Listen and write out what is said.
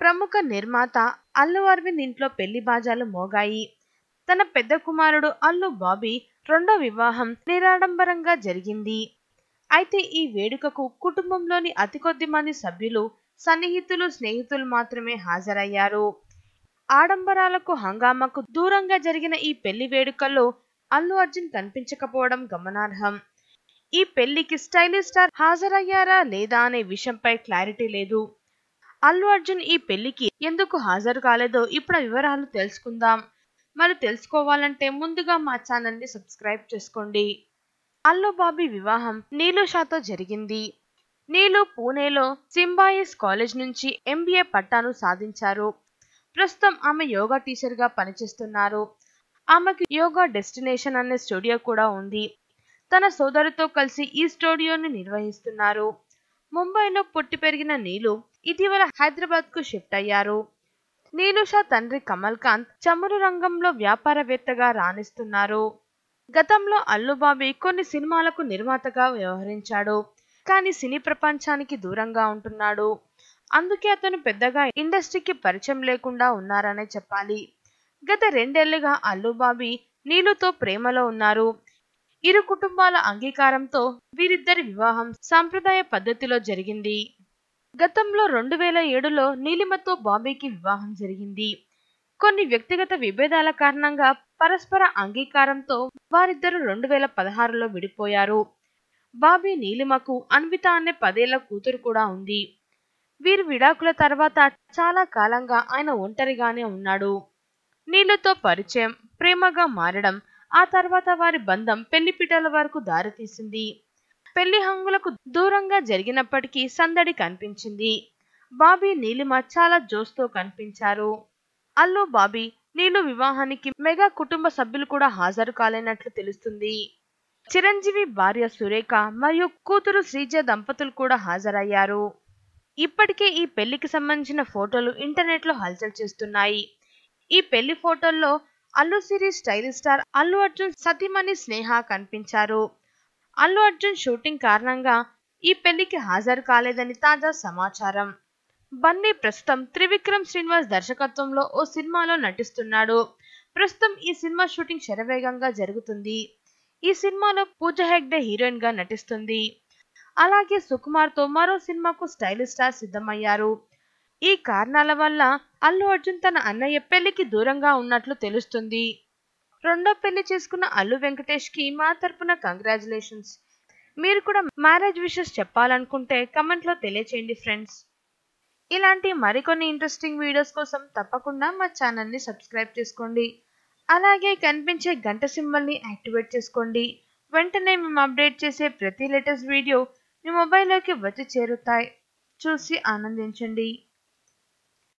ప్రముఖ నిర్మాత అల్లు అరవింద్ ఇంట్లో పెళ్లి బాజాలు మోగాయి తన పెద్ద కుమారుడు అల్లు బాబీ రెండో వివాహం నిరాడంబరంగా జరిగింది అయితే ఈ వేడుకకు కుటుంబంలోని అతి కొద్ది మంది సభ్యులు సన్నిహితులు స్నేహితులు మాత్రమే హాజరయ్యారు ఆడంబరాలకు హంగామాకు దూరంగా జరిగిన ఈ పెళ్లి వేడుకల్లో అల్లు అర్జున్ కనిపించకపోవడం గమనార్హం ఈ పెళ్లికి స్టైలిష్ స్టార్ హాజరయ్యారా లేదా అనే విషయంపై క్లారిటీ లేదు అల్లు అర్జున్ ఈ పెళ్లికి ఎందుకు హాజరు కాలేదో ఇప్పుడు ఆ వివరాలు తెలుసుకుందాం మరి తెలుసుకోవాలంటే ముందుగా మా ఛానల్ని సబ్స్క్రైబ్ చేసుకోండి అల్లు బాబీ వివాహం నీలుషాతో జరిగింది నీలు పూణేలో సింబాయిస్ కాలేజ్ నుంచి ఎంబీఏ పట్టాను సాధించారు ప్రస్తుతం ఆమె యోగా టీచర్గా పనిచేస్తున్నారు ఆమెకు యోగా డెస్టినేషన్ అనే స్టూడియో కూడా ఉంది తన సోదరుతో కలిసి ఈ స్టూడియోని నిర్వహిస్తున్నారు ముంబైలో పుట్టి పెరిగిన నీలు ఇటీవల హైదరాబాద్ కు షిఫ్ట్ అయ్యారు నీలుషా తండ్రి కమల్ కాంత్ చమురు రంగంలో వ్యాపారవేత్తగా రాణిస్తున్నారు గతంలో అల్లుబాబీ కొన్ని సినిమాలకు నిర్మాతగా వ్యవహరించాడు కానీ సినీ ప్రపంచానికి దూరంగా ఉంటున్నాడు అందుకే అతను పెద్దగా ఇండస్ట్రీకి పరిచయం లేకుండా ఉన్నారనే చెప్పాలి గత రెండేళ్లుగా అల్లుబాబీ నీలుతో ప్రేమలో ఉన్నారు ఇరు కుటుంబాల అంగీకారంతో వీరిద్దరి వివాహం సాంప్రదాయ పద్ధతిలో జరిగింది గతంలో రెండు వేల ఏడులో నీలిమతో బాబీకి వివాహం జరిగింది కొన్ని వ్యక్తిగత విభేదాల కారణంగా పరస్పర అంగీకారంతో వారిద్దరూ రెండు వేల పదహారులో విడిపోయారు బాబీ నీలిమకు అన్విత అనే పదేళ్ల కూతురు కూడా ఉంది వీరి విడాకుల తర్వాత చాలా కాలంగా ఆయన ఒంటరిగానే ఉన్నాడు నీళ్ళతో పరిచయం ప్రేమగా మారడం ఆ తర్వాత వారి బంధం పెళ్లిపీటల వరకు దారితీసింది పెళ్లి హంగులకు దూరంగా జరిగినప్పటికీ సందడి కనిపించింది బాబీ నీలిమ చాలా జోస్తో కనిపించారు అల్లు బాబీ నీలు వివాహానికి మెగా కుటుంబ సభ్యులు కూడా హాజరు కాలేనట్లు తెలుస్తుంది చిరంజీవి భార్య సురేఖ మరియు కూతురు శ్రీజ దంపతులు కూడా హాజరయ్యారు ఇప్పటికే ఈ పెళ్లికి సంబంధించిన ఫోటోలు ఇంటర్నెట్ లో హల్చల్ చేస్తున్నాయి ఈ పెళ్లి ఫోటోల్లో అల్లు సిరీస్ స్టైలిష్ స్టార్ అల్లు అర్జున్ సతీమణి స్నేహ కనిపించారు అల్లు అర్జున్ షూటింగ్ కారణంగా ఈ పెళ్లికి హాజరు కాలేదని తాజా సమాచారం బన్నీ ప్రస్తుతం త్రివిక్రమ్ శ్రీనివాస్ దర్శకత్వంలో ఓ సినిమాలో నటిస్తున్నాడు ప్రస్తుతం ఈ సినిమా షూటింగ్ శరవేగంగా జరుగుతుంది ఈ సినిమాలో పూజ హెగ్డే హీరోయిన్ గా నటిస్తుంది అలాగే సుకుమార్ తో మరో సినిమాకు స్టైలిష్ స్టార్ సిద్ధమయ్యారు ఈ కారణాల వల్ల అల్లు అర్జున్ తన అన్నయ్య పెళ్లికి దూరంగా ఉన్నట్లు తెలుస్తుంది రెండో పెళ్లి చేసుకున్న అల్లు వెంకటేష్ కి మా తరపున కంగ్రాచులేషన్స్ మీరు కూడా మ్యారేజ్ విషెస్ చెప్పాలనుకుంటే కమెంట్ లో తెలియచేయండి ఫ్రెండ్స్ ఇలాంటి మరికొన్ని ఇంట్రెస్టింగ్ వీడియోస్ కోసం తప్పకుండా మా ఛానల్ని సబ్స్క్రైబ్ చేసుకోండి అలాగే కనిపించే గంట సింబల్ని యాక్టివేట్ చేసుకోండి వెంటనే మేము అప్డేట్ చేసే ప్రతి లేటెస్ట్ వీడియో మీ మొబైల్లోకి వచ్చి చేరుతాయి చూసి ఆనందించండి